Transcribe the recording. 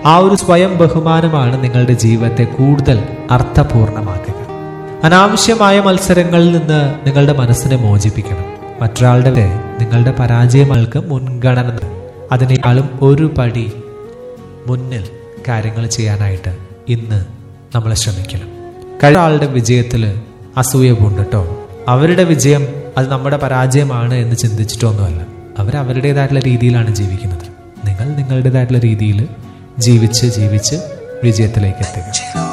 ആ ഒരു സ്വയം ബഹുമാനമാണ് നിങ്ങളുടെ ജീവിതത്തെ കൂടുതൽ അർത്ഥപൂർണമാക്കുക അനാവശ്യമായ മത്സരങ്ങളിൽ നിന്ന് നിങ്ങളുടെ മനസ്സിനെ മോചിപ്പിക്കണം മറ്റൊരാളുടെ നിങ്ങളുടെ പരാജയങ്ങൾക്ക് മുൻഗണന നൽകണം. അതിനേക്കാളും ഒരു പടി മുന്നിൽ കാര്യങ്ങൾ ചെയ്യാനായിട്ട് ഇന്ന് നമ്മൾ ശ്രമിക്കണം കഴിഞ്ഞ ആളുടെ വിജയത്തിൽ അസൂയ പൂണ്ടിട്ടോ അവരുടെ വിജയം അത് നമ്മുടെ പരാജയമാണ് എന്ന് ചിന്തിച്ചിട്ടൊന്നുമല്ല അവർ അവരുടേതായിട്ടുള്ള രീതിയിലാണ് ജീവിക്കുന്നത് നിങ്ങൾ നിങ്ങളുടേതായിട്ടുള്ള രീതിയിൽ ജീവിച്ച് ജീവിച്ച് വിജയത്തിലേക്ക് എത്തുക